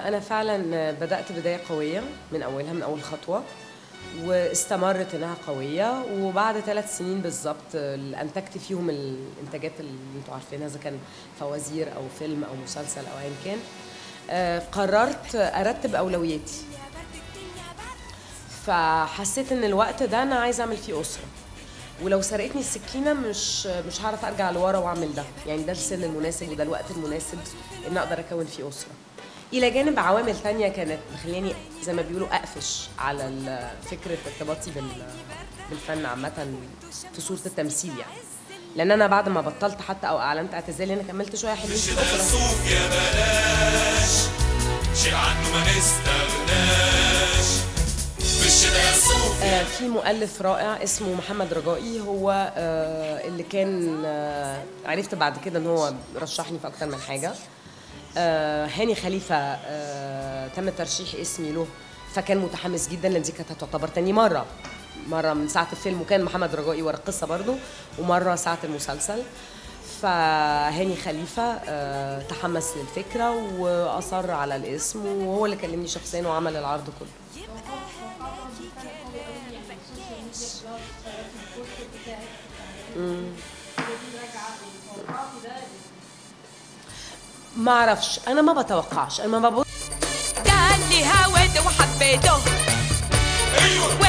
لا انا فعلا بدات بدايه قويه من اولها من اول خطوه واستمرت انها قويه وبعد ثلاث سنين بالظبط انتجت فيهم الانتاجات اللي انتوا عارفينها اذا كان فوازير او فيلم او مسلسل او ايا كان آه، قررت ارتب اولوياتي فحسيت ان الوقت ده انا عايزه اعمل فيه اسره ولو سرقتني السكينه مش مش هعرف ارجع لورا واعمل ده يعني ده السن المناسب وده الوقت المناسب ان اقدر اكون فيه اسره الى جانب عوامل تانية كانت مخلياني زي ما بيقولوا اقفش على ال- فكره ارتباطي بال- بالفن عامه في صوره التمثيل يعني لان انا بعد ما بطلت حتى او اعلنت اعتزالي انا كملت شويه حلوين في الاوبرا صوف يا بلاش شيء عنه ما نستغناش في الشتاء يا صوف آه، في مؤلف رائع اسمه محمد رجائي هو آه، اللي كان آه، عرفت بعد كده ان هو رشحني في اكتر من حاجه آه، هاني خليفه آه، تم ترشيح اسمي له فكان متحمس جدا لان دي كانت هتعتبر تاني مره مره من ساعه الفيلم وكان محمد رجائي ورا القصه برضو ومره ساعه المسلسل فهاني خليفه آه، تحمس للفكره واصر على الاسم وهو اللي كلمني شخصيا وعمل العرض كله ما اعرفش انا ما بتوقعش انا ما ببص ده اللي هويته وحبيته